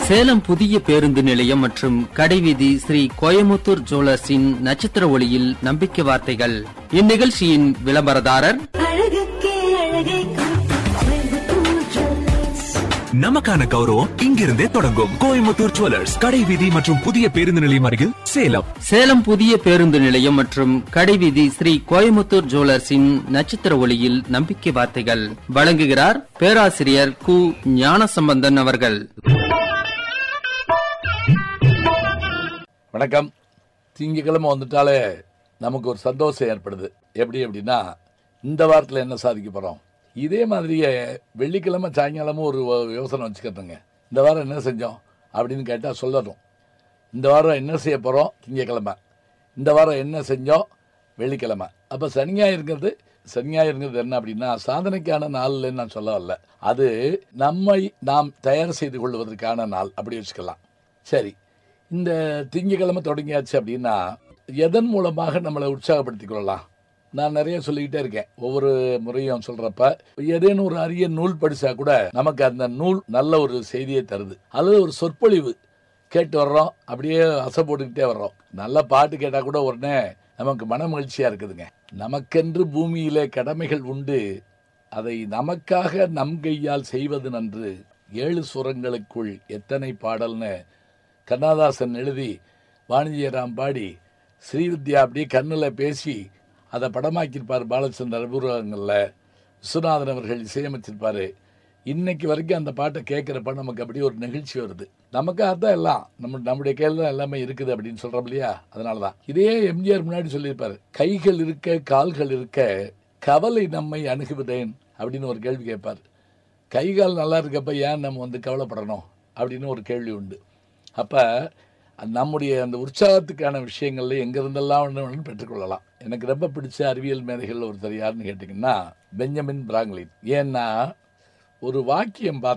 சேலம் புதிய பேருந்து நிலையம் மற்றும் கடைவீதி ஸ்ரீ கோயமுத்தூர் ஜுவல்லர்ஸின் நட்சத்திர ஒளியில் நம்பிக்கை வார்த்தைகள் இந்நிகழ்ச்சியின் விளம்பரதாரர் அழகுக்கே அழகை கோயம்புத்தூர் ஜுவல்லர்ஸ் நமக்கான கௌரவம் இங்கிருந்தே தொடங்கும் கோயம்புத்தூர் ஜுவல்லர்ஸ் கடை வீதி மற்றும் புதிய பேருந்து நிலையம் அருகில் சேலம் சேலம் புதிய பேருந்து நிலையம் மற்றும் கடைவீதி ஸ்ரீ கோயமுத்தூர் ஜுவல்லர்ஸின் நட்சத்திர ஒளியில் நம்பிக்கை வார்த்தைகள் வழங்குகிறார் பேராசிரியர் கு ஞானசம்பந்தன் அவர்கள் வணக்கம் திங்கக்கிழமை வந்துட்டாலே நமக்கு ஒரு சந்தோஷம் ஏற்படுது எப்படி அப்படின்னா இந்த வாரத்தில் என்ன சாதிக்க போகிறோம் இதே மாதிரியே வெள்ளிக்கிழமை சாயங்காலமும் ஒரு யோ- யோசனை வச்சுக்கிறதுங்க இந்த வாரம் என்ன செஞ்சோம் அப்படின்னு கேட்டால் சொல்லணும் இந்த வாரம் என்ன செய்ய போகிறோம் திங்கக்கிழமை இந்த வாரம் என்ன செஞ்சோம் வெள்ளிக்கிழமை அப்போ சனிஞாயிருங்கிறது சனிஞாயிருங்கிறது என்ன அப்படின்னா சாதனைக்கான நாள்னு நான் சொல்ல வரல அது நம்மை நாம் தயார் செய்து கொள்வதற்கான நாள் அப்படி வச்சுக்கலாம் சரி இந்த திங்கக்கிழமை தொடங்கியாச்சு அப்படின்னா எதன் மூலமாக நம்மளை உற்சாகப்படுத்திக் கொள்ளலாம் நான் நிறைய சொல்லிக்கிட்டே இருக்கேன் ஒவ்வொரு முறையும் சொல்றப்ப ஏதேனும் ஒரு அரிய நூல் படிச்சா கூட நமக்கு அந்த நூல் நல்ல ஒரு செய்தியை தருது அல்லது ஒரு சொற்பொழிவு கேட்டு வர்றோம் அப்படியே அசை போட்டுக்கிட்டே வர்றோம் நல்ல பாட்டு கேட்டா கூட உடனே நமக்கு மன மகிழ்ச்சியா இருக்குதுங்க நமக்கென்று பூமியிலே கடமைகள் உண்டு அதை நமக்காக நம் கையால் செய்வது நன்று ஏழு சுரங்களுக்குள் எத்தனை பாடல்னு கண்ணதாசன் எழுதி வாணிஜியராம் பாடி ஸ்ரீவித்யா அப்படியே கண்ணில் பேசி அதை படமாக்கியிருப்பார் பாலச்சந்தர் அபூர்வங்களில் விஸ்வநாதன் அவர்கள் இசையமைச்சிருப்பாரு இன்னைக்கு வரைக்கும் அந்த பாட்டை கேட்குறப்ப நமக்கு அப்படியே ஒரு நிகழ்ச்சி வருது நமக்காக தான் எல்லாம் நம்ம நம்முடைய கையில் தான் எல்லாமே இருக்குது அப்படின்னு சொல்கிறோம் இல்லையா அதனால தான் இதே எம்ஜிஆர் முன்னாடி சொல்லியிருப்பாரு கைகள் இருக்க கால்கள் இருக்க கவலை நம்மை அணுகுவதேன் அப்படின்னு ஒரு கேள்வி கேட்பார் கை கால் நல்லா இருக்கப்ப ஏன் நம்ம வந்து கவலைப்படணும் அப்படின்னு ஒரு கேள்வி உண்டு அப்போ நம்முடைய அந்த உற்சாகத்துக்கான விஷயங்கள்ல எங்கிருந்தெல்லாம் ஒன்று ஒன்று பெற்றுக்கொள்ளலாம் எனக்கு ரொம்ப பிடிச்ச அறிவியல் மேதைகள் ஒருத்தர் யாருன்னு கேட்டிங்கன்னா பெஞ்சமின் பிராங்க்லின் ஏன்னா ஒரு வாக்கியம் பார்த்தா